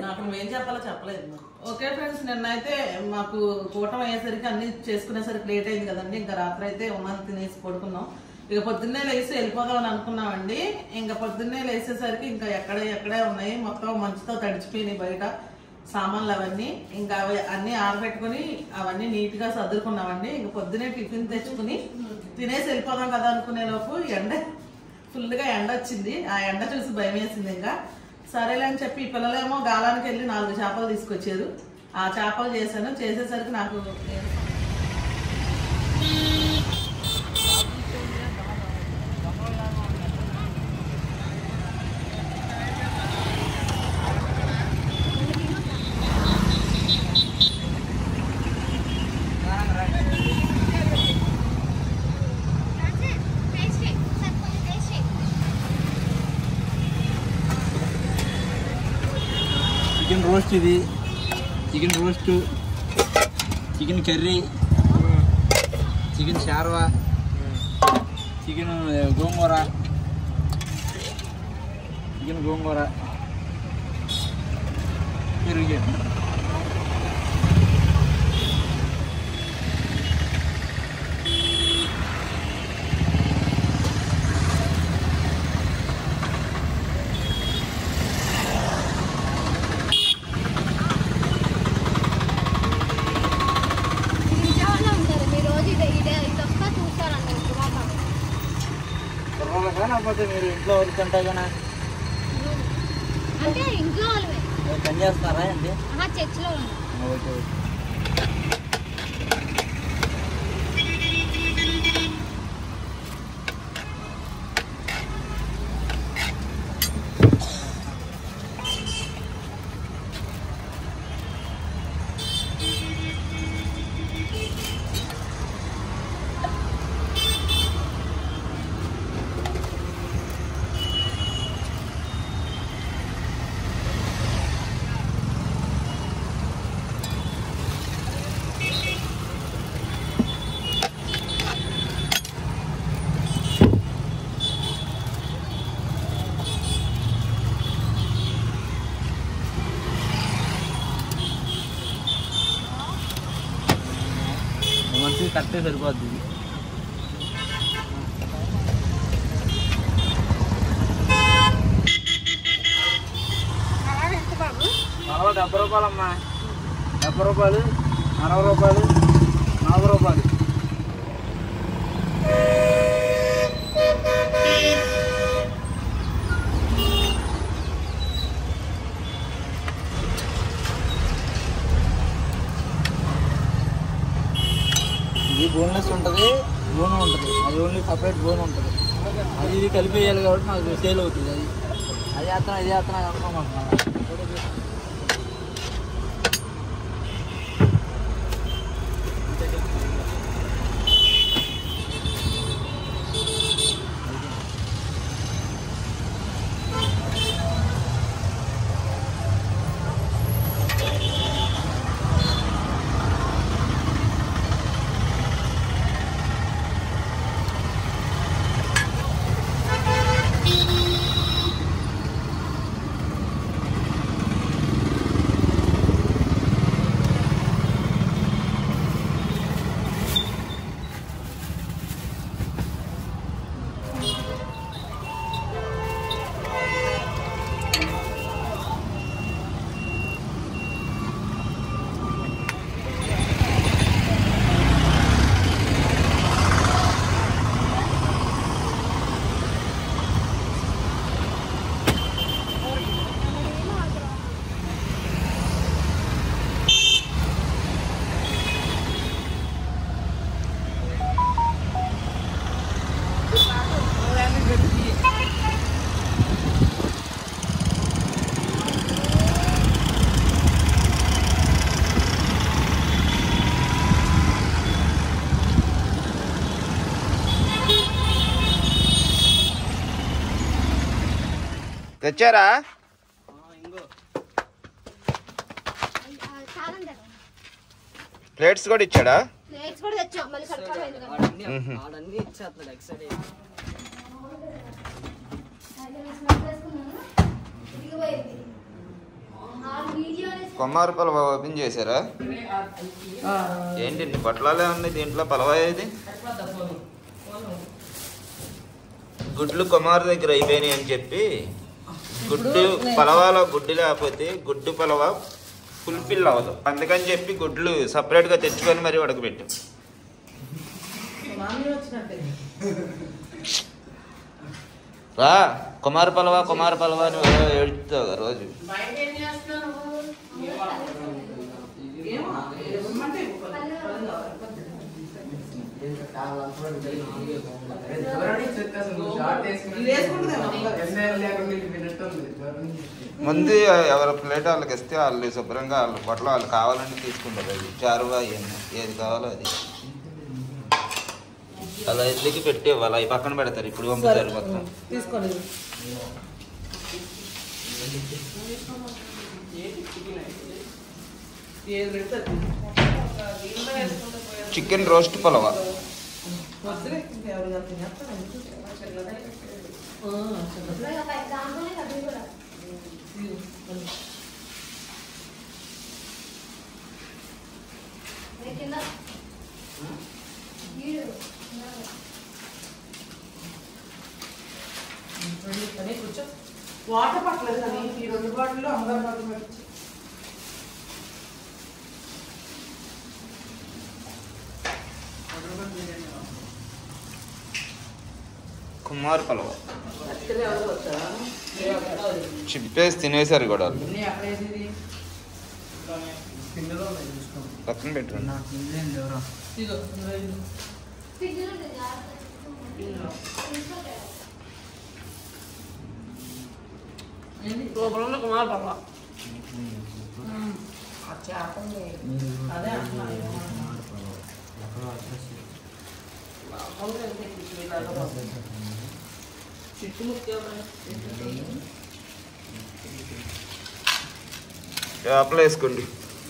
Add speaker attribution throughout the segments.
Speaker 1: నాకు నువ్వేం చెప్పాలో చెప్పలేదు మరి. ఓకే ఫ్రెండ్స్ నిన్నైతే మాకు కూటం అయ్యేసరికి అన్ని చేసుకునేసరికి లేట్ అయింది కదండి ఇంకా రాత్రి అయితే ఉన్నది తినేసి పడుకున్నాం ఇక పొద్దున్నే లేచి వెళ్ళిపోదామని అనుకున్నామండి ఇంకా పొద్దున్నే లేచేసరికి ఇంకా ఎక్కడ ఎక్కడే ఉన్నాయి మొత్తం మంచుతో తడిచిపోయినాయి బయట సామాన్లు అవన్నీ ఇంకా అవి అన్ని ఆరబెట్టుకుని అవన్నీ నీట్ గా సర్దుకున్నామండి ఇంకా పొద్దునే టిఫిన్ తెచ్చుకుని తినేసి వెళ్ళిపోదాం కదా అనుకునే లోపు ఎండ ఫుల్ గా ఎండ వచ్చింది ఆ ఎండ చూసి భయం వేసింది ఇంకా సరేలే అని చెప్పి ఈ పిల్లలేమో గాలానికి వెళ్ళి నాలుగు చేపలు తీసుకొచ్చారు ఆ చేపలు చేశాను చేసేసరికి నాకు
Speaker 2: చికెన్ రోస్ట్ ఇది chicken roast chicken curry chicken shawarma chicken gongura chicken gongura పెరుగు
Speaker 3: విజయవాడలో ఉంటారు మీరు రోజు ఇదే ఇదే ఇది వస్తా చూస్తారండి టుమాటో
Speaker 2: కుర్రోళ్ళకా లేకపోతే మీరు ఇంట్లో వరకు తింటా కానీ
Speaker 3: అంటే ఇంట్లో వాళ్ళవే
Speaker 2: పని చేస్తున్నారా అండి
Speaker 3: ఆహా చర్చిలో ఉన్నాం
Speaker 2: ఓకే ఓకే మనిషి కరెక్టే సరిపోద్ది ఇది. నలభై డెబ్బై రూపాయలు అమ్మా డెబ్బై రూపాయలు అరవై రూపాయలు నలభై రూపాయలు ఇది బోన్లెస్ ఉంటుంది బోన్ ఉంటుంది అది ఓన్లీ సపరేట్ బోన్ ఉంటుంది అది ఇది కలిపేయాలి కాబట్టి నాకు సేల్ అవుతుంది అది అది చేస్తున్నా ఇది చేస్తున్నా అనుకోమంటున్నా
Speaker 4: తెచ్చారా
Speaker 3: చాలండి
Speaker 4: ప్లేట్స్ కూడా ఇచ్చాడా
Speaker 3: ప్లేట్స్ కూడా తెచ్చాం మళ్ళీ కడుక్కోలేదు కదా
Speaker 4: మ్మ్.
Speaker 5: ఆడన్నీ ఇచ్చేస్తున్నాడు ఎక్సైడ్
Speaker 3: ఇదిగో ఇది. నాలుగు
Speaker 4: కొమ్మారు పలవ ఓపెన్ చేశారా ఏంటి పొట్లాలే ఉన్నాయి దీంట్లో పలవ ఏది గుడ్లు కుమార్ దగ్గర అయిపోయినాయి అని చెప్పి గుడ్డు పలవాలో గుడ్డు లేకపోతే గుడ్డు పలవ ఫుల్ఫిల్ అవ్వదు అందుకని చెప్పి గుడ్లు సపరేట్గా తెచ్చుకొని మరి ఉడకబెట్టాం
Speaker 1: మామీ వచ్చినట్టే
Speaker 4: రా కుమార్ పలవ కుమార్ పలవ అని ఏడుస్తావు కదా రోజు
Speaker 1: బయట ఏం చేస్తున్నావు ఏమో ఇవ్వమంటే ఇవ్వు. పది కావాలి. ఇది వేసుకుంటుందేమో
Speaker 4: ముందు ఎవరి ప్లేట్ వాళ్ళకి ఇస్తే వాళ్ళు శుభ్రంగా వాళ్ళ పొట్ల వాళ్ళు కావాలంటే తీసుకుంటారు అది చారువా ఏమి ఏది కావాలో అది అలా ఎద్దుకి పెట్టి ఇవ్వాలి అవి పక్కన పెడతారు ఇప్పుడు పంపుతారు మొత్తం
Speaker 1: తీసుకోండి ఏది పెడితే అది. దీంట్లో వేసుకుంటే పోయేది.
Speaker 4: చికెన్ రోస్ట్ పలవ
Speaker 1: వద్దులే, ఇంకా ఎవరు కాదు తినేస్తారు. ఆ, చిన్నది.
Speaker 3: దాంట్లోనే కర్రీ కూడా
Speaker 1: ఇదిగో, అది.
Speaker 3: ఏ కింద వీడు
Speaker 1: కానీ కూర్చో వాటర్ పట్టలేదు కానీ ఈ రెండు బాటిల్లో అమ్మగారు బాటిల్ పెట్టచ్చు
Speaker 4: కుమార్ పలవ
Speaker 1: యాక్చువల్లీ ఎవరు వచ్చారా
Speaker 4: చిప్పేసి తినేసారు కూడా వాళ్ళు
Speaker 1: అన్నీ అక్కడ వేసేది
Speaker 4: పక్కన పెట్టండి
Speaker 1: ఇదిగో ఇందులో ఇది.
Speaker 3: ఫ్రిడ్జ్లో ఉంది జాగ్రత్త. ఫ్రిడ్జ్లో పెట్టాలి.
Speaker 1: ఏంది లోపల ఉన్న కుమార్ పర్వ అదే అంటున్నా చిట్టు
Speaker 4: చేపలు వేసుకోండి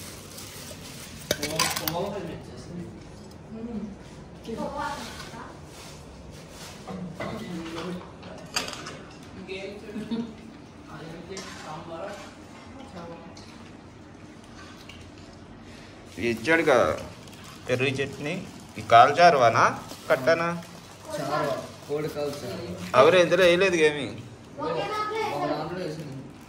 Speaker 4: ఇచ్చాడుగా పెరుగు చట్నీ ఈ కాల్చారువానా కట్టానా
Speaker 2: కోడి కాల్చా
Speaker 4: ఎవరు ఇందులో వేయలేదు ఏమి
Speaker 3: ఒకే దాంట్లో
Speaker 2: ఒక
Speaker 3: వేసారు.
Speaker 2: దాంట్లో వేసింది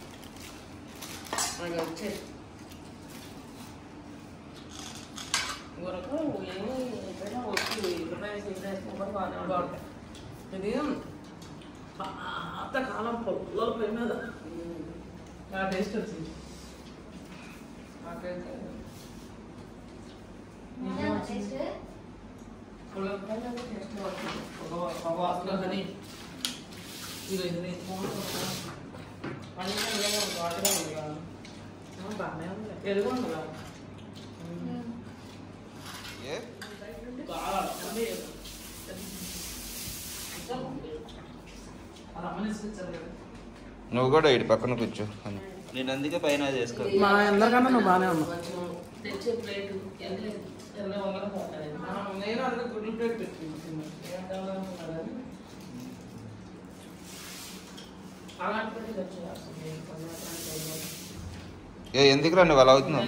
Speaker 1: ఇది పాత కాలం పొల్లల పొయ్యి మీద ఆ టేస్ట్ వచ్చింది
Speaker 3: ఉందా టేస్ట్?
Speaker 1: వాసన ఇది ఇది బాగానే ఉంది ఎరుగు ఉండదా
Speaker 3: ఉమ్.
Speaker 4: ఏ
Speaker 1: బాగా అన్నీ రమ్మని ఇచ్చారు కదా
Speaker 4: నువ్వు కూడా ఇటు పక్కన కూర్చో నేను అందుకే పైన చేసుకో
Speaker 1: మా అందరికన్నా నువ్వు బాగానే ఉన్నావు
Speaker 5: తెచ్చే ప్లేట్ ఎన్ని ఎన్ని వందలు పోతాయి
Speaker 1: నేను అందులో గుడ్లు ప్లేట్ పెట్టుకున్నాను
Speaker 5: అలాంటి పెట్టి తెచ్చేయాల్సింది
Speaker 4: ఏ ఎందుకురా నువ్వు అలా అవుతున్నావు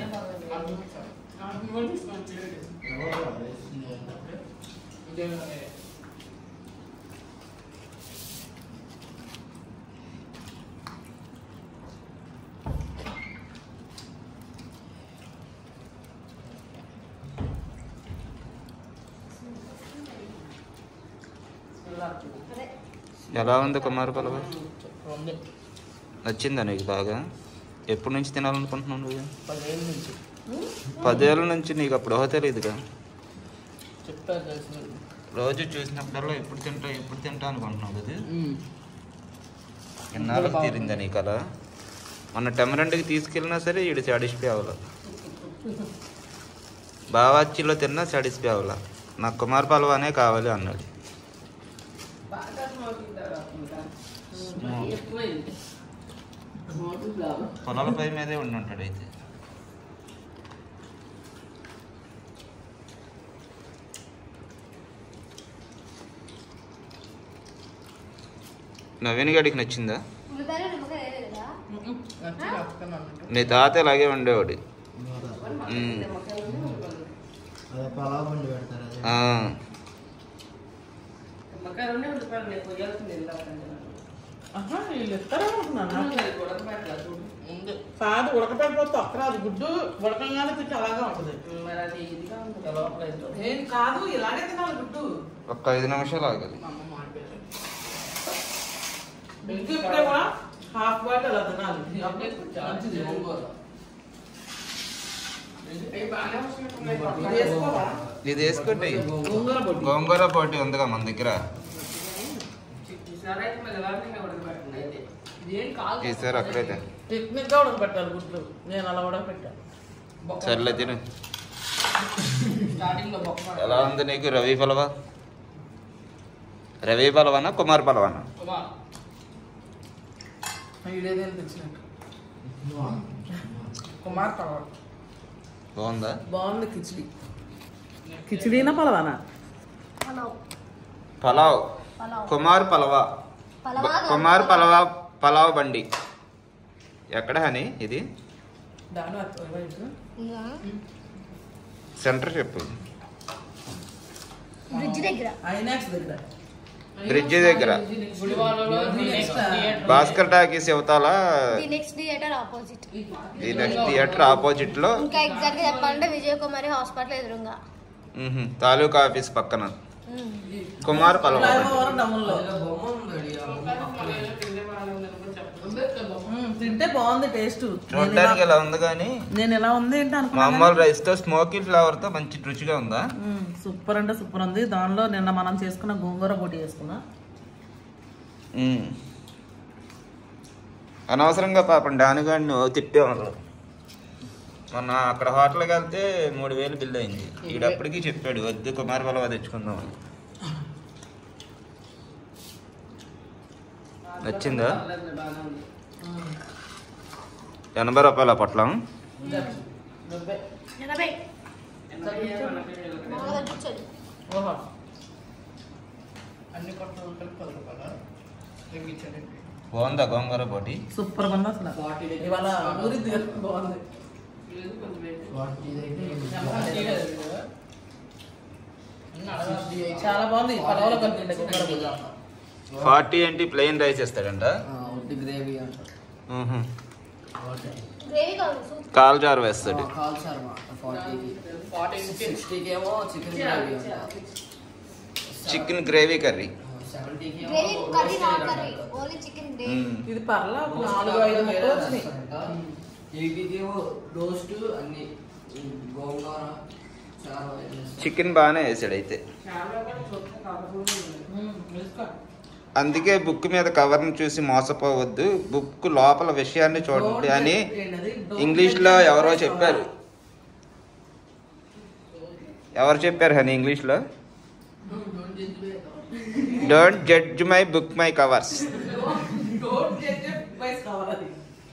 Speaker 3: అదే.
Speaker 4: ఎలా ఉంది కుమార్ పలవ
Speaker 2: ఉంది
Speaker 4: నచ్చిందా నీకు బాగా ఎప్పటి నుంచి తినాలనుకుంటున్నావు నువ్వు
Speaker 2: పదివేల నుంచి
Speaker 4: పదేళ్ళ నుంచి నీకు అప్పుడు ఊహ తెలియదుగా
Speaker 2: చెప్పారు తెలిసిన
Speaker 4: రోజు చూసినప్పుడల్లా ఎప్పుడు తింటా ఎప్పుడు తింటా అనుకుంటున్నావు కదా ఎన్నాళ్ళకి తీరిందా నీకు అలా మొన్న టెమరెంట్కి తీసుకెళ్ళినా సరే ఈడు సాటిస్ఫై అవ్వాల బావాచిలో తిన్నా సాటిస్ఫై అవ్వాల నాకు కుమార్ పలవానే కావాలి అన్నాడు
Speaker 5: ఎక్కువైంది
Speaker 4: పొలాలపై మీదే ఉండి ఉంటాడు అయితే నవీన్ గడికి నచ్చిందా
Speaker 3: ఉల్లిపాయలు నిమ్మకాయ వేయలేదా
Speaker 2: నచ్చి అక్కన అన్నట్టు
Speaker 4: నీ తాత ఇలాగే ఉండేవాడు మ్మ్.
Speaker 2: అదే పలావ్ బండి పెడతారు అదే
Speaker 4: ఆ,
Speaker 5: నిమ్మకాయలు ఉన్నాయి ఉల్లిపాయలు ఉన్నాయి కొయ్యాల్సింది వెళ్ళాలంటే
Speaker 1: ఆహా, వీళ్ళు ఇస్తారా అనుకున్నాను
Speaker 5: ఉడకబెట్టాలి చూడు
Speaker 1: ఉంది. కాదు ఉడకపెట్టిపోతే తొక్కరాదు గుడ్డు ఉడకంగానే తింటే అలాగే ఉంటుంది
Speaker 5: మరి అది ఇదిగా ఉంటుంది లోపల ఏంటో.
Speaker 1: ఏం కాదు ఇలాగే తినాలి గుడ్డు
Speaker 4: ఒక్క ఐదు నిమిషాలు ఆగాలి
Speaker 5: మా అమ్మ మాడిపోయారు.
Speaker 1: గుడ్డు ఇప్పుడే కూడా హాఫ్ బాయిల్ అలా తినాలి
Speaker 5: అప్పుడే కొంచెం
Speaker 1: మంచిది
Speaker 5: గోంగూర. అవి బాగానే వస్తున్నాయి
Speaker 1: ఇది వేసుకోవా?
Speaker 4: ఇది వేసుకోండి
Speaker 1: గోంగూర పొడి
Speaker 4: గోంగూర పోటీ ఉందిగా మన దగ్గర
Speaker 5: ఈసారి అయితే మరి ఎలాంటి ఉడకబెట్టండి అయితే ఇదేం కాదు
Speaker 4: ఈసారి అక్కడైతే
Speaker 1: టెక్నిక్ గా ఉడకబెట్టాలి గుడ్లు నేను అలా ఉడకబెట్టాను
Speaker 5: బొక్క
Speaker 4: సర్లే తిను
Speaker 5: స్టార్టింగ్ లో బొక్క
Speaker 4: ఎలా ఉంది నీకు రవి పలవా రవి పలవానా కుమార్ పలవానా
Speaker 5: ఉమా.
Speaker 1: వీడేదేం తెచ్చినట్టు కుమార్ పలవ
Speaker 4: బాగుందా
Speaker 1: బాగుంది కిచిడి కిచిడీనా పలవానా
Speaker 3: పలావ్
Speaker 4: పలావ్
Speaker 3: పలావ్
Speaker 4: కుమార్ పలవా
Speaker 3: పలావా కాదు,
Speaker 4: కుమార్ పలవా పలావ్ బండి ఎక్కడ హని ఇది
Speaker 1: దాని అర్థం వైపు
Speaker 3: ఇంకా
Speaker 4: సెంటర్ చెప్పు
Speaker 3: బ్రిడ్జ్ దగ్గర
Speaker 1: ఐనాక్స్ దగ్గర
Speaker 4: బ్రిడ్జి దగ్గర
Speaker 5: గుడివాడలో
Speaker 1: ఇది
Speaker 5: next
Speaker 1: next.
Speaker 5: Theatre.
Speaker 4: Bhaskar talkies యువతాల
Speaker 3: ది నెక్స్ట్ థియేటర్ ఆపోజిట్
Speaker 4: ఈ నెక్స్ట్ థియేటర్ ఆపోజిట్ లో
Speaker 3: ఇంకా ఎగ్జాక్ట్ గా చెప్పాలంటే విజయ కుమారి హాస్పిటల్ ఎదురుగా
Speaker 4: మ్హూ, తాలూకా ఆఫీస్ పక్కన కుమార్ పలవా బండి.
Speaker 1: ఫ్లైఓవర్ డౌన్లో
Speaker 5: అంబేద్కర్ బొమ్మ.
Speaker 1: మ్మ్, తింటే బాగుంది టేస్ట్
Speaker 4: చూడడానికి ఇలా ఉంది కానీ
Speaker 1: నేను ఎలా ఉంది ఏంటి అనుకున్నా
Speaker 4: మామూలు రైస్ తో స్మోకీ ఫ్లేవర్ తో మంచి రుచిగా ఉందా
Speaker 1: సూపర్ అంటే సూపర్ ఉంది దానిలో నిన్న మనం చేసుకున్న గోంగూర పొడి చేసుకున్నా
Speaker 4: మ్మ్. అనవసరంగా పాపం డానుగాడిని ఓ తిట్టే వాళ్ళు మొన్న అక్కడ హోటల్కి వెళ్తే మూడు వేలు బిల్ అయింది ఈడప్పటికీ చెప్పాడు వద్దు కుమార్ బలవా తెచ్చుకుందాం అని నచ్చిందా
Speaker 5: పర్లేదు, బాగానే ఉంది.
Speaker 4: ఎనభై రూపాయల పొట్లం
Speaker 1: డెబ్బై.
Speaker 3: ఎనభై
Speaker 5: ఎనభై ఏళ్ళు, ఎనభై ఏళ్ళు.
Speaker 3: బాగా తగ్గించండి
Speaker 1: ఓహో
Speaker 5: అన్ని కొట్టలు కలిపి పది రూపాయలు తగ్గించండి
Speaker 4: బాగుందా గోంగూర పోటీ
Speaker 1: సూపర్ ఉంది అసలు
Speaker 5: ఫార్టీ దగ్గర
Speaker 1: ఇవాళ ఊరి దగ్గర బాగుంది
Speaker 5: లేదు, కొంచెం వెయిట్.
Speaker 2: వాటి దగ్గర
Speaker 5: ఫార్టీ లేదు కదా? అన్ని అడగాల్సి
Speaker 1: చాలా బాగుంది పడవలో కలిపి గోంగూర పొడి
Speaker 4: ఫార్టీ ఏంటి ప్లెయిన్ రైస్ ఇస్తాడంట
Speaker 2: ఉట్టి గ్రేవీ అంటారు
Speaker 4: మ్హూ.
Speaker 3: గ్రేవీ కావాలి సూప్
Speaker 4: కాల్జారు వేస్తాడు
Speaker 2: కాల్ సార్ ఫార్టీకి
Speaker 5: ఫార్టీ నుంచి
Speaker 2: సిక్స్టీకి ఏమో చికెన్ గ్రేవీ అంటారు
Speaker 4: చికెన్ గ్రేవీ కర్రీ
Speaker 2: సెవెంటీకి
Speaker 3: gravy curry not curry only chicken gravy
Speaker 4: మ్మ్.
Speaker 1: ఇది పర్లా ఒక నాలుగు ఐదు ముక్కలు వచ్చినాయి
Speaker 2: ఎయిటీకి ఏమో రోస్ట్ అన్ని గోంగూర చాలా వేసేస్తారు.
Speaker 4: చికెన్ బాగానే వేసాడు అయితే
Speaker 5: చాలా కూడా చూస్తే కాకపోతే
Speaker 1: మ్మ్, వేసుకో.
Speaker 4: అందుకే బుక్ మీద కవర్ని చూసి మోసపోవద్దు బుక్ లోపల విషయాన్ని చూడండి అని
Speaker 1: ఏంటది? Don't
Speaker 4: ఇంగ్లీష్లో
Speaker 1: judge
Speaker 4: ఎవరో
Speaker 1: by cover.
Speaker 4: చెప్పారు ఎవరు చెప్పారు హని ఇంగ్లీష్లో don't judge my book my covers
Speaker 1: Don't judge by cover అది.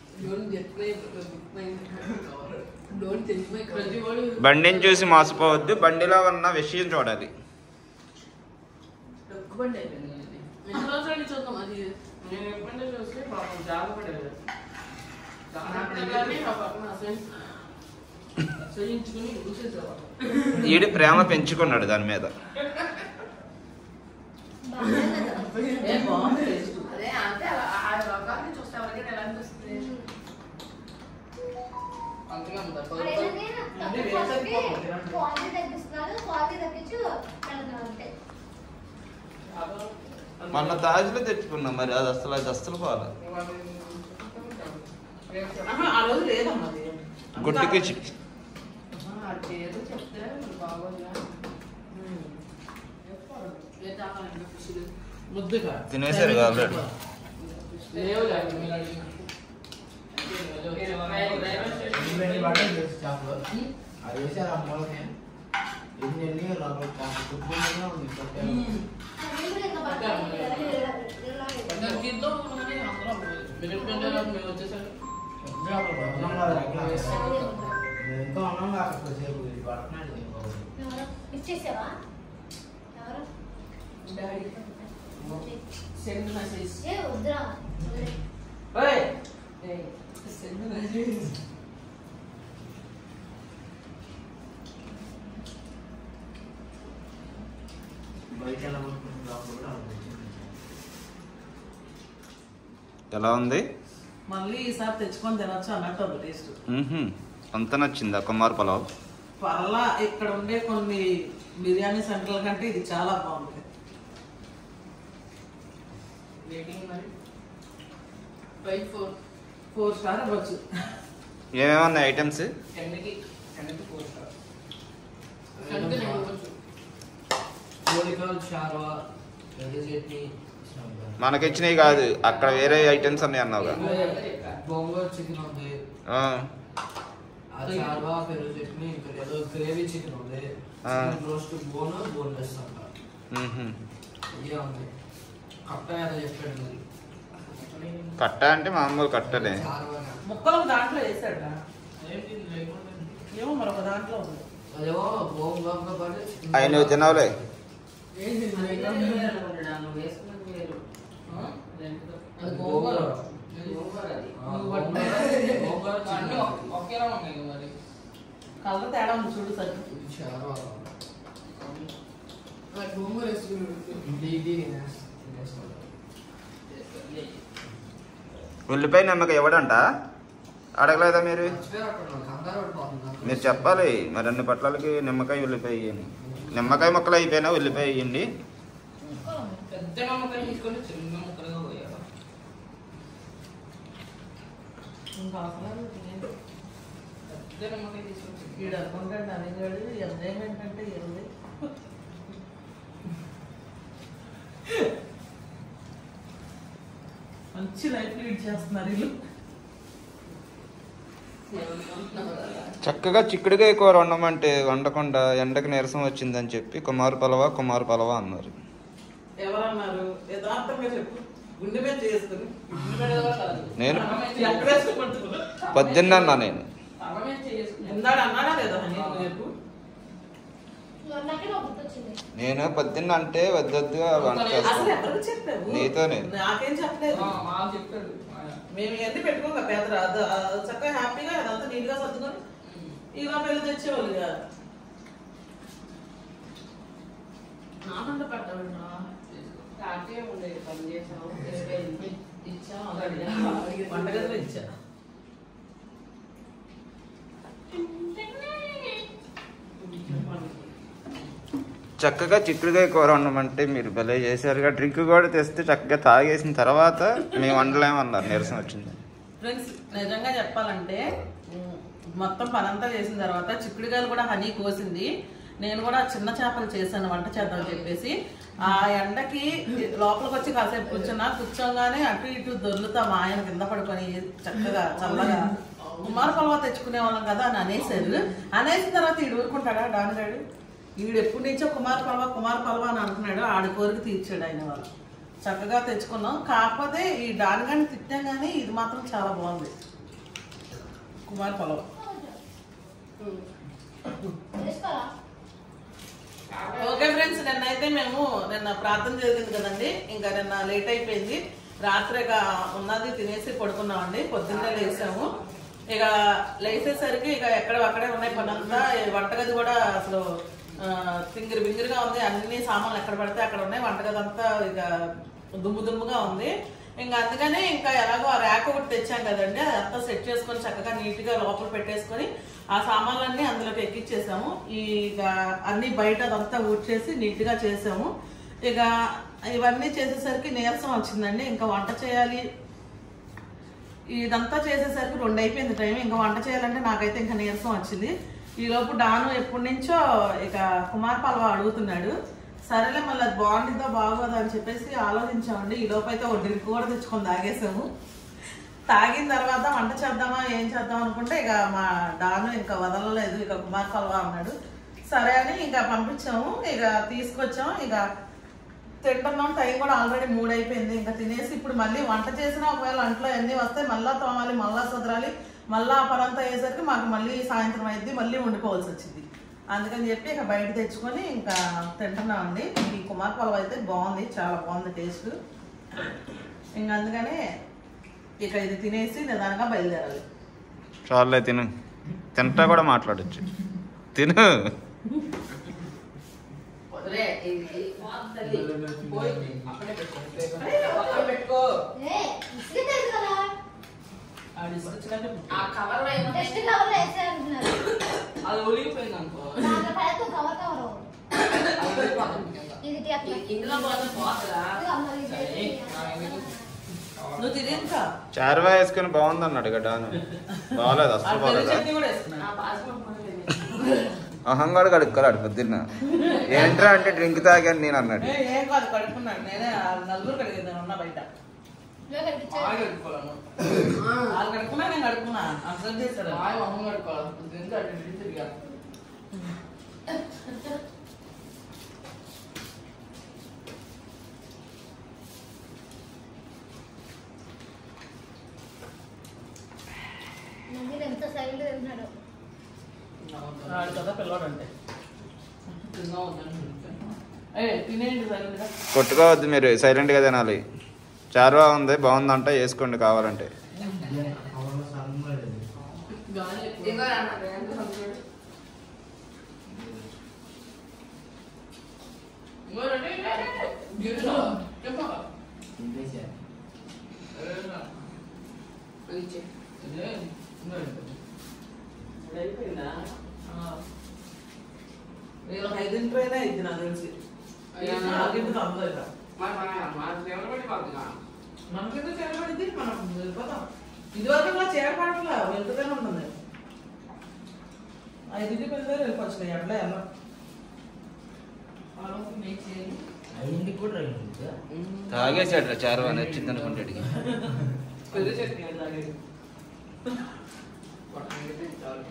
Speaker 5: ప్రతి వాడు
Speaker 4: బండిని చూసి మోసపోవద్దు బండిలో ఉన్న విషయం చూడాలి
Speaker 5: డొక్కుబండి అయిపోయింది ఇది. ఎన్ని రోజులు నుంచి చూద్దాం అది నేను ఎప్పుడైనా చూస్తే పాపం జాగ్రపడేది జాగ్రత్తగానే ఆ పక్కన అసహ్యం- అసహ్యించుకుని చూసేసేవాడు
Speaker 4: ఈడు ప్రేమ పెంచుకున్నాడు దాని మీద
Speaker 1: ఏ బాగుంది టేస్ట్
Speaker 5: అదే అంటే అలా ఆ రకాన్ని చూస్తే ఎవరికైనా ఎలా అనిపిస్తుంది అంతగా ఉందా
Speaker 3: క్వాలిటీ తగ్గిస్తున్నారు క్వాలిటీ తగ్గించు పెడుతున్నారు అంతే
Speaker 4: మొన్న తాజ్లో తెచ్చుకున్నాం మరి అది అసలు అది అసలు పోవాలి
Speaker 1: ఆహా, ఆ రోజు లేదమ్మా అది.
Speaker 4: గుడ్డుకి చి-
Speaker 5: ఏదో చెప్తే మరి బాగోదుగా
Speaker 1: మ్మ్.
Speaker 5: ఏ తాగాలంటే ఖుషిలు
Speaker 1: ముద్దుగా
Speaker 4: తినేశారు ఆల్రెడీ
Speaker 5: లేవు లేదు మీరు అడిగిన.
Speaker 2: ఇవన్నీ పడ్డాయి తెలుసు చేపలు అది వేసారు ఆ మూలకి ఎన్ని ఎన్ని లోపల చేపలు తుప్పులుగా ఉంది పొట్టాలు.
Speaker 5: దానికి తీద్దాం అనుకుని అందరం మీరు ఎప్పుడు మేము వచ్చేసారు
Speaker 2: చేపలు కూడా ఉన్నాం కదా అట్లా వేస్తారు. ఇది ఇంకా ఉన్నాం కాక కొద్దిసేపు ఇది పడుతున్నాడు ఇంకో.
Speaker 3: ఇచ్చేసావా ఎవరు
Speaker 5: డాడీ సెండ్ మెసేజ్
Speaker 3: ఏ వద్దురా
Speaker 1: ఓయ్,
Speaker 5: సెండ్ మెసేజ్
Speaker 4: ఎలా ఉంది
Speaker 1: మళ్ళీ ఈసారి తెచ్చుకొని తినొచ్చు అన్నట్టు ఉంది టేస్ట్
Speaker 4: మ్మ్హ్మ్. అంత నచ్చిందా కుమార్ పలావ్
Speaker 1: పర్లా ఇక్కడ ఉండే కొన్ని బిర్యానీ సెంటర్ల కంటే ఇది చాలా బాగుంది
Speaker 5: రేటింగ్ మరి ఫైవ్ ఫోర్
Speaker 1: ఫోర్ స్టార్ ఇవ్వచ్చు
Speaker 4: ఏమేమి ఉన్నాయి ఐటమ్స్
Speaker 5: టెన్కి టెన్కి ఫోర్ స్టార్ టెన్కి నేను ఇవ్వచ్చు
Speaker 2: కోడికాలు చార్వా పెద్ద చట్నీ
Speaker 4: మనకి ఇచ్చినవి కాదు అక్కడ వేరే ఐటమ్స్ ఉన్నాయి అన్నావుగా
Speaker 2: గోంగూర చికెన్ ఉంది
Speaker 4: ఆ,
Speaker 2: ఆ చార్వా పెరుగు చట్నీ ఇంకా ఏదో గ్రేవీ చికెన్ ఉంది
Speaker 4: ఆ.
Speaker 2: చికెన్ రోస్ట్ బోన్ బోన్లెస్ అంట
Speaker 4: మ్మ్హ్మ్.
Speaker 2: ఇదే ఉంది కట్ట ఏదో చెప్పాడు మరి
Speaker 4: కట్ట అంటే మామూలు కట్టలే
Speaker 2: చార్వా
Speaker 1: ముక్కలు దాంట్లో వేసాడు
Speaker 2: ఏంటి లేకుండా
Speaker 1: ఏమో మరొక దాంట్లో ఉంది
Speaker 2: అదేమో గోంగూరతో పాటు చికెన్
Speaker 4: అవి నువ్వు తినవులే
Speaker 5: నువ్వు వేసుకున్నది వేరు అది గోంగూర గోంగూర అది
Speaker 2: ఆ,
Speaker 5: నువ్వు
Speaker 2: గోంగూర
Speaker 5: పట్టు.
Speaker 2: గోంగూర
Speaker 5: అన్నీ
Speaker 2: చికెన్
Speaker 5: ఒకే- ఒకేలా ఉన్నాయి కదా మరి
Speaker 1: కలర్ తేడా ఉంది చూడు సరే
Speaker 2: ఇది చార్వా
Speaker 5: గోంగూర వేసుకున్నాడు
Speaker 2: ఇది ఇది తినేస్తా- తినేస్తాను.
Speaker 4: ఉల్లిపాయ నిమ్మకాయ ఇవ్వడంట అడగలేదా మీరు
Speaker 2: మర్చిపోయారట్టున్నాను, కంగారు పడిపోతున్నా.
Speaker 4: మీరు చెప్పాలి మరి అన్ని పట్లలకి నిమ్మకాయ ఉల్లిపాయ ఇవ్వండి నిమ్మకాయ ముక్కలు అయిపోయినా ఉల్లిపాయ ఇవ్వండి
Speaker 5: పెద్ద నమ్మకాయ తీసుకొని చిన్న ముక్కలుగా పోయారు
Speaker 1: ఇంకా అవసరం లేదు.
Speaker 5: పెద్ద నమ్మకాయ తీసుకొని చిన్న-
Speaker 1: వీడు అనుకుంటాడు అనేవాడు ఎంజాయ్మెంట్ అంటే ఏంది మంచి లైఫ్ లీడ్ చేస్తున్నారు వీళ్ళు
Speaker 5: ఏమనుకుంటున్నావు కదా?
Speaker 4: చక్కగా చిక్కుడుకాయ కూర వండమంటే వండకుండా ఎండకు నీరసం వచ్చిందని చెప్పి కుమారు పలవా కుమారు పలవా అన్నారు
Speaker 1: ఎవరన్నారు యథార్థంగా చెప్పు గుండె మీద చేసుకుని
Speaker 5: గుండె మీద కూడా కాదు.
Speaker 4: నేను?
Speaker 5: అన్నమే
Speaker 1: ఎక్కడ వేసుకుంటున్నా
Speaker 4: పొద్దున్న అన్నా నేను
Speaker 5: అన్నమే చేసుకున్నాను.
Speaker 1: ఇందాడు అన్నాడా లేదా అని నువ్వు చెప్పు
Speaker 3: నాకే నాకు గుర్తొచ్చింది
Speaker 4: నేను పొద్దున్న అంటే వద్దొద్దుగా వంట
Speaker 1: అసలు
Speaker 4: చేస్తాను
Speaker 1: ఎవరికి చెప్పావు
Speaker 4: నీతోనే.
Speaker 1: నాకేం చెప్పలేదు
Speaker 5: ఆ, మాకు చెప్పాడు ఆయన.
Speaker 1: మేము ఇవన్నీ పెట్టుకోక పేదరా అద- ఆ చక్కగా హ్యాపీగా అదంతా నీట్ గా సర్దుకొని ఇలా పెళ్ళి తెచ్చేవాళ్ళు కాదు నాకంటే పెట్టాడు నా
Speaker 5: తాటే ఉండేది పని చేసాము తీసుకెళ్ళి ఇచ్చాము
Speaker 1: వంటగదిలో ఇచ్చా
Speaker 4: చక్కగా చిక్కుడుకాయ కూర వండమంటే మీరు భలే చేశారుగా డ్రింక్ కూడా తెస్తే చక్కగా తాగేసిన తర్వాత మేము వండలేమన్నారు నీరసం వచ్చింది
Speaker 1: ఫ్రెండ్స్ నిజంగా చెప్పాలంటే ఉమ్, మొత్తం పనంతా చేసిన తర్వాత చిక్కుడుకాయలు కూడా హనీ కోసింది నేను కూడా చిన్న చేపలు చేశాను వంట చేద్దాం చెప్పేసి ఆ ఎండకి లోపలికి వచ్చి కాసేపు కూర్చున్నా కూర్చోగానే అటు ఇటు దొర్లుతా మా ఆయన కింద పడుకొని చక్కగా చల్లగా కుమార పలవ తెచ్చుకునే వాళ్ళం కదా అని అనేసారు అనేసిన తర్వాత ఈడు ఊరుకుంటాడా డానగాడు ఈడు ఎప్పటి నుంచో కుమార పలవ కుమార పలవ అని అంటున్నాడు ఆడి కోరిక తీర్చాడు ఆయన వాళ్ళు చక్కగా తెచ్చుకున్నాం కాకపోతే ఈ డానిగాని తిట్టాం కానీ ఇది మాత్రం చాలా బాగుంది కుమార్ పలవ
Speaker 3: వేసుకోరా
Speaker 1: ఓకే ఫ్రెండ్స్ నిన్నైతే మేము నిన్న ప్రార్థన జరిగింది కదండి ఇంకా నిన్న లేట్ అయిపోయింది రాత్రి ఇక ఉన్నది తినేసి పడుకున్నామండి పొద్దున్నే లేసాము ఇక లేచేసరికి ఇక ఎక్కడ అక్కడే ఉన్నాయి పనంతా ఈ వంటగది కూడా అసలు ఆ, సింగిరి బింగిరిగా ఉంది అన్ని సామాన్లు ఎక్కడ పడితే అక్కడ ఉన్నాయి వంటగది అంతా ఇక దుమ్ము దుమ్ముగా ఉంది ఇంకా అందుకనే ఇంకా ఎలాగో ఆ ర్యాక్ ఒకటి తెచ్చాం కదండి అదంతా సెట్ చేసుకొని చక్కగా నీట్ గా లోపల పెట్టేసుకొని ఆ సామాన్లన్నీ అందులోకి ఎక్కిచ్చేసాము ఈ ఇక అన్ని బయట అదంతా ఊడ్చేసి నీట్ గా చేసాము ఇక ఇవన్నీ చేసేసరికి నీరసం వచ్చిందండి ఇంకా వంట చేయాలి ఇదంతా చేసేసరికి రెండు అయిపోయింది టైం ఇంకా వంట చేయాలంటే నాకైతే ఇంకా నీరసం వచ్చింది ఈ లోపు డాను ఎప్పటి నుంచో ఇక కుమార్ పల్వ అడుగుతున్నాడు సరేలే మళ్ళీ అది బాగుంటుందో బాగోదో అని చెప్పేసి ఆలోచించామండి ఈ లోపు అయితే ఒక డ్రింక్ కూడా తెచ్చుకొని తాగేసాము తాగిన తర్వాత వంట చేద్దామా ఏం చేద్దాం అనుకుంటే ఇక మా డాను ఇంకా వదలలేదు ఇక కుమార్ పల్వ అన్నాడు సరే అని ఇంకా పంపించాము ఇక తీసుకొచ్చాము ఇక తింటున్నాం టైం కూడా ఆల్రెడీ మూడు అయిపోయింది ఇంకా తినేసి ఇప్పుడు మళ్ళీ వంట చేసినా ఒకవేళ అంట్లో అన్నీ వస్తే మళ్ళా తోమాలి మళ్ళా సుదరాలి మళ్ళా ఆ పనంతా అయ్యేసరికి మాకు మళ్ళీ సాయంత్రం అయింది మళ్ళీ వండుకోవాల్సి వచ్చింది అందుకని చెప్పి ఇక బయట తెచ్చుకొని ఇంకా తింటున్నామండి ఈ కుమార్ పలవ అయితే బాగుంది చాలా బాగుంది టేస్ట్ ఇంకా అందుకనే ఇక ఇది తినేసి నిదానంగా బయలుదేరాలి
Speaker 4: చాలే తిను తింటా కూడా మాట్లాడచ్చు తిను
Speaker 5: వదిలే, ఇది వద్దలి. పోయి అక్కడే పెట్టుకో. పక్కన పెట్టుకో
Speaker 3: ఏ ఇసుక
Speaker 1: ఆడి ఇసుకొచ్చినాకే
Speaker 5: ఆ కవర్
Speaker 3: టెస్ట్ కవర్ వేసేస్తున్నారు
Speaker 5: అది ఒలిగిపోయింది అనుకో
Speaker 3: దాంట్లో పడేస్తే కవర్ కవర్
Speaker 5: అది ఒలిగిపోతుంది కింద.
Speaker 3: ఇది అట్లా
Speaker 5: ఇందులో పోతే పోతుందా
Speaker 3: ఇది అమ్మ ఇది
Speaker 5: సరే, ఆ, ఇది.
Speaker 1: నువ్వు తినేంకా
Speaker 4: చారువా వేసుకుని బాగుంది అన్నాడు కదా బాగలేదు
Speaker 1: ఆ
Speaker 4: అసలు
Speaker 1: పెరుగు
Speaker 4: బాగలేదు
Speaker 1: చట్నీ కూడా వేసుకున్నా
Speaker 5: నా పాస్పోర్ట్ కూడా లేదు.
Speaker 4: అహం కూడా కడుక్కోలేడు పొద్దున్న ఏంట్రా అంటే డ్రింక్ తాగాను నేను అన్నాడు
Speaker 1: ఏ, ఏం కాదు కడుక్కున్నాను నేనే ఆ నలుగురు కడిగేదాన్ని ఉన్నా బయట
Speaker 3: ఇదిగో కనిపించాడు.
Speaker 5: బాగా కడుక్కోవాలను.
Speaker 1: వాళ్ళు కడుక్కున్నా నేను కడుక్కున్నా అబ్జర్వ్ చేశారు
Speaker 5: బాగా మొహం కడుక్కోవాలి. తింటే అటు ఇటు తిరిగా.
Speaker 3: నందిని ఎంత సైలెంట్ తింటున్నాడు
Speaker 1: ఆడు కదా పిల్లవాడు అంటే
Speaker 5: తిందాం వద్దని చెప్పి.
Speaker 1: ఏ తినేయండి సైలెంట్గా
Speaker 4: కొట్టుకోవద్దు మీరు సైలెంట్గా తినాలి చారువా ఉంది బాగుందంట వేసుకోండి కావాలంటే
Speaker 5: గాలి ఎక్కువ అన్నాడు. ఎంత సంతోషం. ఇంకో రండి, రండి, రండి. గిరిజా, చెప్పు. అది ఇచ్చే. ఇదే, ఇంకో రండి.
Speaker 1: ఇప్పుడు అయిపోయిందా నేను ఒక ఐదింటిపైన అయింది నాకు తెలిసి
Speaker 5: అయ్యా.
Speaker 1: నాలుగింటికి అందరూ ఇక.
Speaker 5: మరి మన మన ఎవరు పడి పడుతున్నా
Speaker 1: మనకైతే చేరబడింది మనం వెళ్ళిపోతాం ఇది వరకు ఇలా చేరపడట్లా వెళ్తూనే ఉంటుంది ఐదింటికి వెళ్తే వెళ్ళిపోవచ్చు ఎట్లా ఎలా
Speaker 5: ఆలోచన మీకు చేయాలి.
Speaker 2: అయ్యింది కూడా అయ్యింది
Speaker 4: తాగేసాడు చారువా నచ్చింది అనుకుంటాడు
Speaker 5: పెద్ద చట్నీ అది తాగేది. కొట్టండి, చాలు.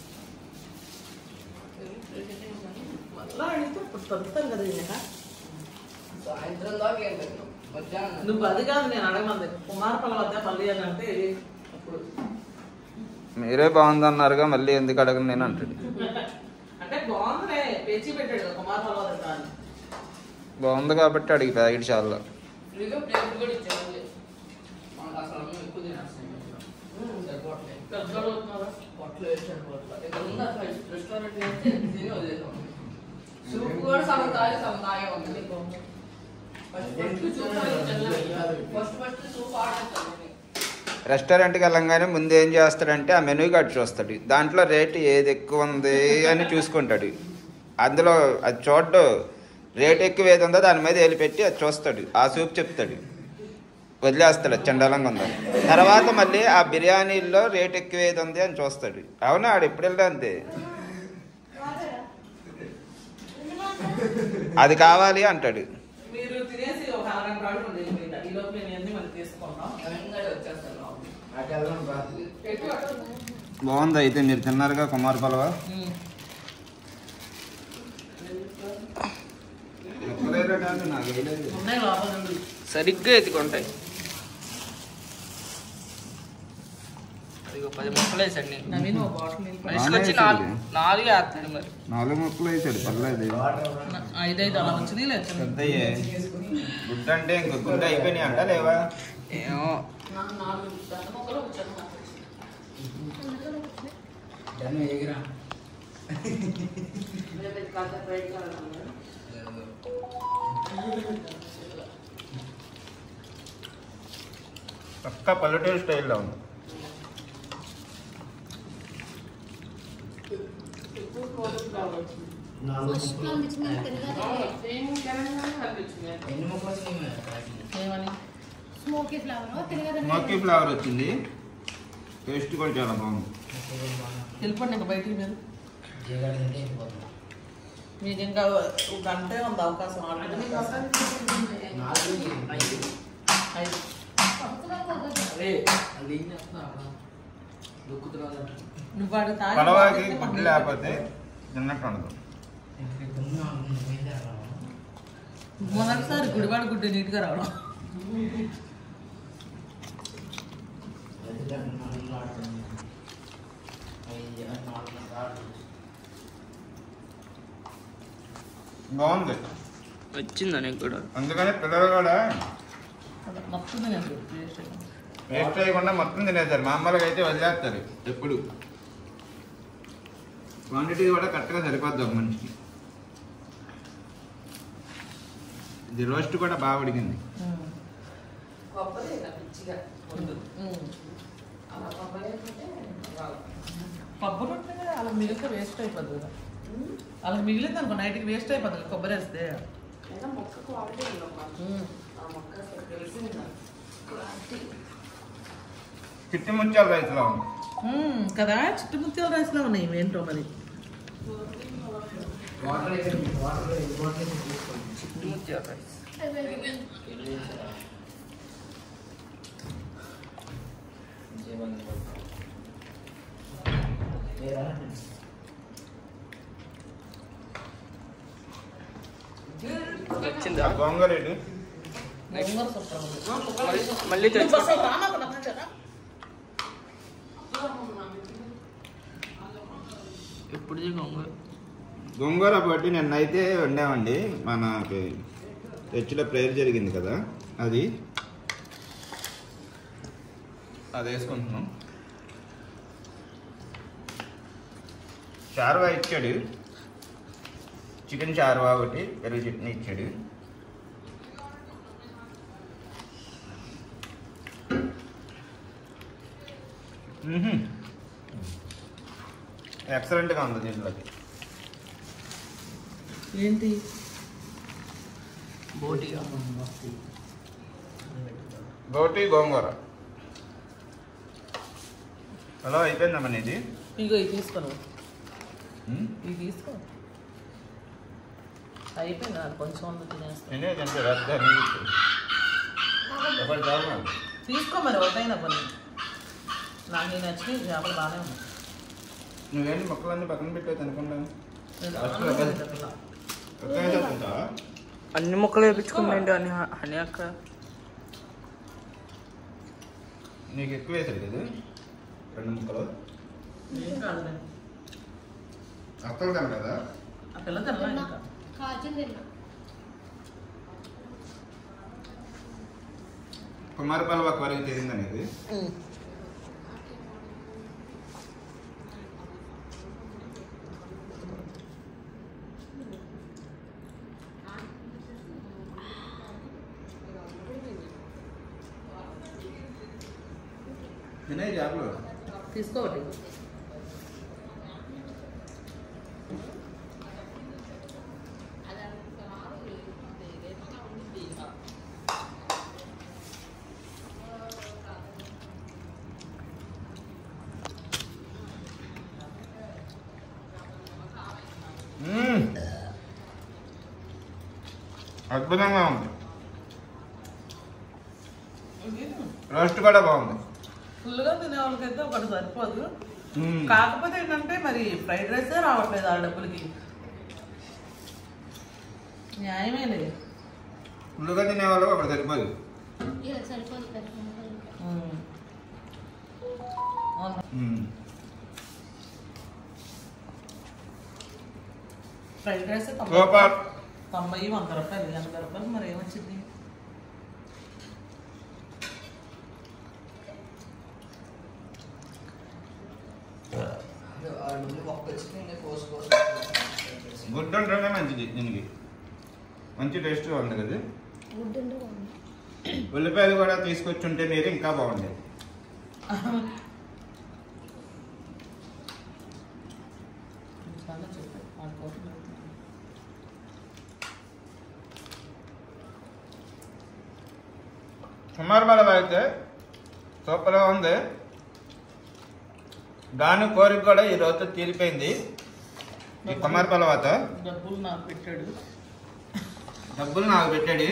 Speaker 5: పెద్ద చట్నీ ఉందండి.
Speaker 1: మళ్ళా అడిగితే ఇప్పుడు తగ్గుతాం కదా ఈయన
Speaker 5: సాయంత్రం దాకా ఏం లేదు మధ్యాహ్నం
Speaker 1: నువ్వు అది కాదు నేను అడగమంది కుమార్ పల్ల వద్ద మళ్ళీ అని అంటే అప్పుడు
Speaker 4: మీరే బాగుందన్నారుగా మళ్ళీ ఎందుకు అడగను నేను అంటాడు
Speaker 1: అంటే బాగుందిలే పేచీ పెట్టాడు కుమార్ పల్ల వద్ద అని
Speaker 4: బాగుంది కాబట్టి అడిగి ప్యాకెట్ చాలా
Speaker 5: ఫ్రీగా ప్లేట్ కూడా ఇచ్చేయాలి మనకు అసలు అన్నం ఎక్కువ తినేస్తాం సరిపోవట్లేదు
Speaker 1: పెద్దోడు అవుతున్నారా
Speaker 5: పొట్లు వేసాడు పొట్లు ఇక్కడ ఉంది అసలు రెస్టారెంట్ వేస్తే తిని వదిలేసాం సూప్ కూడా సగం తాగి సగం తాగే ఉంది first first soup first first soup ఆడేస్తాను
Speaker 4: రెస్టారెంట్కి వెళ్ళంగానే ముందు ఏం చేస్తాడంటే ఆ మెనూ కార్డ్ చూస్తాడు దాంట్లో రేటు ఏది ఎక్కువ ఉంది అని చూసుకుంటాడు అందులో అది చూడ్డు రేట్ ఎక్కువ ఏది ఉందో దాని మీద వేలు పెట్టి అది చూస్తాడు ఆ సూప్ చెప్తాడు వదిలేస్తాడు అది చండాలంగా ఉందని తర్వాత మళ్ళీ ఆ బిర్యానీల్లో రేట్ ఎక్కువ ఏది ఉంది అని చూస్తాడు అవునా ఆడు ఎప్పుడు వెళ్ళా అంతే అది కావాలి అంటాడు
Speaker 1: మీరు తినేసి ఒక అరగంట రాడు ఉంది బయట ఈ లోపు నేను అన్ని మనం తీసుకుంటాం
Speaker 5: వచ్చేస్తాను
Speaker 2: అటు
Speaker 5: పెట్టి పట్టుకుంది
Speaker 4: బాగుంది అయితే మీరు తిన్నారుగా కుమార్ పలవా
Speaker 1: ఉన్నాయి లోపల నుండి
Speaker 5: సరిగ్గా ఎత్తుకుంటాయి అదిగో పది మొక్కలు వేసండి
Speaker 1: నవీన్ ఒక బాటిల్ నీళ్ళు పట్టు.
Speaker 5: మనిషికి వచ్చి నాలుగు నాలుగు వేస్తాడు మరి
Speaker 4: నాలుగు ముక్కలు వేసాడు పర్లేదు
Speaker 1: ఐదైదు అలా వచ్చినాయి లేదు
Speaker 4: పెద్దయ్యే గుడ్డ అంటే ఇంక గుడ్డ అయిపోయినాయి అంట లేవా
Speaker 5: ఏమో నాకు నాలుగు పెద్ద మొక్కలు వచ్చాను
Speaker 2: జన్మ ఎగిరా
Speaker 4: పక్క పల్లెటూరు స్టైల్లో ఉంది
Speaker 2: నాలుగు
Speaker 3: ఫస్ట్ లో
Speaker 2: ముక్కలు.
Speaker 3: తినగా
Speaker 2: ఎన్ని ముక్కలు వచ్చినాయి మరి ప్యాకింగ్?
Speaker 1: ఏమని
Speaker 3: స్మోకీ ఫ్లేవర్ తినగా
Speaker 4: మక్కీ ఫ్లేవర్ వచ్చింది టేస్ట్ కూడా చాలా బాగుంది
Speaker 1: వెళ్ళిపోండి ఇంకా బయటికి మీరు
Speaker 2: జీగాడు తింటే వెళ్ళిపోతాం.
Speaker 1: మీకు ఇంకా ఒక గంటే ఉంది అవకాశం ఆల్రెడీ మీకు అసలు
Speaker 2: నాలుగు ఐదు.
Speaker 1: ఐదు.
Speaker 2: అరే, అది ఏం చేస్తున్నావు అక్కడ? దొక్కుతున్నావు అక్కడ.
Speaker 1: నువ్వు వాడు తాగి
Speaker 4: పలవాకి
Speaker 1: తాగితే
Speaker 4: గుడ్డు
Speaker 1: మళ్ళీ
Speaker 4: లేకపోతే తిన్నట్టు ఉండదు
Speaker 2: ఇక్కడ కొన్నా అనుకున్నా, పోయిందా అక్కడ?
Speaker 1: మొదటిసారి గుడివాడ గుడ్డు నీట్గా రావడం
Speaker 2: ఎందుకంటే నాలుగు ఆడుతుంది. ఐదు, నాలుగు ఆడుతుంది.
Speaker 4: బాగుంది
Speaker 5: వచ్చిందా నీకు కూడా
Speaker 4: అందుకని పిల్లలు కూడా
Speaker 1: నచ్చుతుంది నేను టేస్ట్
Speaker 4: వేస్ట్ చేయకుండా మొత్తం తినేస్తారు మామూలుగా అయితే వదిలేస్తారు ఎప్పుడు క్వాంటిటీ కూడా కరెక్ట్గా సరిపోద్ది ఒక మనిషికి ఇది రోస్ట్ కూడా బాగా ఉడికింది
Speaker 5: కొబ్బరి పిచ్చిగా
Speaker 1: ఉమ్.
Speaker 5: అలా
Speaker 1: కొబ్బరి ఉంటే అలా మిగిలితే వేస్ట్ అయిపోద్ది కదా అలా మిగిలింది అనుకో నైట్కి వేస్ట్ అయిపోద్ది కదా కొబ్బరి వేస్తే
Speaker 5: అయినా మొక్క క్వాలిటీ ఉందమ్మా
Speaker 1: ఉమ్.
Speaker 5: ఆ మొక్క అసలు తెలిసింది నాకు. క్వాలిటీ
Speaker 4: చిట్టి ముత్యాల రైతులో ఉంది
Speaker 1: ఉమ్, కదా చుట్టుముత్యాల రైస్లో ఉన్నాయి ఏంటో మరి
Speaker 2: వాటర్ వేసి వాటర్ వాటర్ వేసి తీసుకోండి
Speaker 5: చిట్టి రైస్ వచ్చిందా
Speaker 4: గోంగూర ఇటు.
Speaker 1: గోంగూర సూపర్ ఉంది.
Speaker 5: మళ్ళీ- మళ్ళీ
Speaker 1: నువ్వు
Speaker 5: తెచ్చు
Speaker 1: అసలు రానా అక్కడ కూర్చోరా?
Speaker 5: ఎప్పుడు గొంగూర
Speaker 4: గోంగూర బట్టి నిన్నైతే వండామండి మనకి చర్చిలో ప్రేయర్ జరిగింది కదా అది అది వేసుకుంటున్నాం చారువా ఇచ్చాడు చికెన్ చారువా ఒకటి పెరుగు చట్నీ ఇచ్చాడు ఎక్సలెంట్గా ఉంది దీంట్లోకి
Speaker 1: ఏంటి
Speaker 5: బోటిగా
Speaker 4: గోటి గోంగూర హలో అయిపోయిందమ్మా నీది
Speaker 1: ఇగో ఇది తీసుకో నువ్వు.
Speaker 4: ఉమ్?
Speaker 1: ఇది తీసుకో అయిపోయింది అది కొంచెం ఉంది తినేస్తా
Speaker 4: నేనే తింటే రద్దా నీకు ఒకటి చాలు నాకు.
Speaker 1: తీసుకో మరి ఒకటైనా పని నాకు నేను నచ్చినాయి చేపలు బాగానే ఉన్నాయి
Speaker 4: నువ్వేంటి మొక్కలన్నీ పక్కన పెట్టేది అనుకుంటాను
Speaker 1: నేను
Speaker 4: అసలు
Speaker 1: అన్నం
Speaker 4: అసలు-
Speaker 1: తింటా.
Speaker 4: ఒక్కనే చదువుకుంటావా
Speaker 5: అన్ని మొక్కలు వేపించుకున్నాయండి అని అని అక్క
Speaker 4: నీకు ఎక్కువ వేసాడు కదా రెండు ముక్కలు
Speaker 1: ఏం కాదులే
Speaker 4: అత్తలు తిన కదా
Speaker 1: ఆ పిల్ల తినలా
Speaker 3: తిన్నా
Speaker 1: ఇంకా
Speaker 3: కాజు తిన్నా
Speaker 4: కుమారపాల ఒక వరకు తెలియదు అనేది తినే చేపలు
Speaker 1: తీసుకో ఒకటి
Speaker 4: మ్మ్. అద్భుతంగా ఉంది రోస్ట్ కూడా బాగుంది
Speaker 1: ఫుల్గా తినే వాళ్ళకైతే ఒకటి సరిపోదు
Speaker 4: మ్మ్.
Speaker 1: కాకపోతే ఏంటంటే మరి ఫ్రైడ్ రైసే రావట్లేదు ఆ డబ్బులకి న్యాయమే లేదు
Speaker 4: ఫుల్గా తినే వాళ్ళు ఒకటి సరిపోదు
Speaker 3: ఇక సరిపోదు సరిపోదు
Speaker 1: ఉమ్. అవును.
Speaker 4: మ్మ్.
Speaker 1: ఫ్రైడ్ రైస్
Speaker 4: సూపర్
Speaker 1: తొంభై వంద రూపాయలు ఎనభై రూపాయలు మరి ఏమొచ్చింది
Speaker 2: ఒక్క చికెన్ కోసుకోవాలి
Speaker 4: గుడ్డు ఉంటేనే మంచిది దీనికి మంచి టేస్ట్గా ఉంది కదా
Speaker 3: గుడ్డు ఉంటే బాగుంది
Speaker 4: ఉల్లిపాయలు కూడా తీసుకొచ్చి ఉంటే మీరు ఇంకా బాగుండేది
Speaker 1: చాలా చెప్పు అనుకోవట్లేదు
Speaker 4: సుమారు బల అయితే సూపర్గా ఉంది గాను కోరిక కూడా ఈ రోజుతో తీరిపోయింది ఈ కుమార్ పలవాత
Speaker 1: డబ్బులు నాకు పెట్టాడు
Speaker 4: డబ్బులు నాకు పెట్టాడు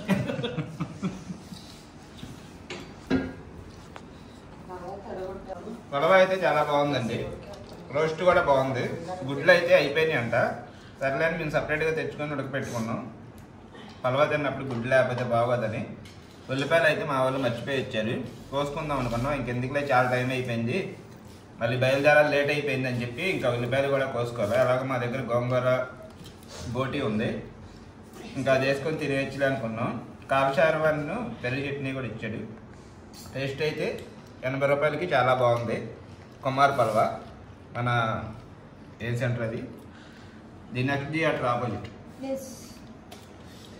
Speaker 4: పొడవ అయితే చాలా బాగుందండి రోస్ట్ కూడా బాగుంది గుడ్లు అయితే అయిపోయినాయి అంట సర్లేని మేము సపరేట్గా తెచ్చుకొని ఉడకపెట్టుకున్నాం పలవ తిన్నప్పుడు గుడ్లు లేకపోతే బాగోదని ఉల్లిపాయలు అయితే మా వాళ్ళు మర్చిపోయి ఇచ్చారు కోసుకుందాం అనుకున్నాం ఇంకెందుకులే చాలా టైం అయిపోయింది మళ్ళీ బయలుదేరాలి లేట్ అయిపోయింది అని చెప్పి ఇంకా ఉల్లిపాయలు కూడా కోసుకోవాలి అలాగే మా దగ్గర గోంగూర బోటి ఉంది ఇంకా అది వేసుకొని తినేయచ్చులే అనుకున్నాం కాల్చారవన్ను పెరుగు చట్నీ కూడా ఇచ్చాడు టేస్ట్ అయితే ఎనభై రూపాయలకి చాలా బాగుంది కుమార్ పల్వ మన ఏం సెంటర్ అది the next theatre opposite
Speaker 3: yes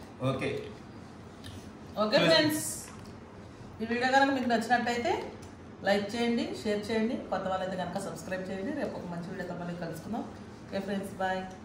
Speaker 1: okay friends ఈ వీడియో కనుక మీకు నచ్చినట్టయితే లైక్ చేయండి షేర్ చేయండి కొత్త వాళ్ళైతే కనుక సబ్స్క్రైబ్ చేయండి రేపు ఒక మంచి వీడియోతో మళ్ళీ కలుసుకుందాం ఓకే ఫ్రెండ్స్ బాయ్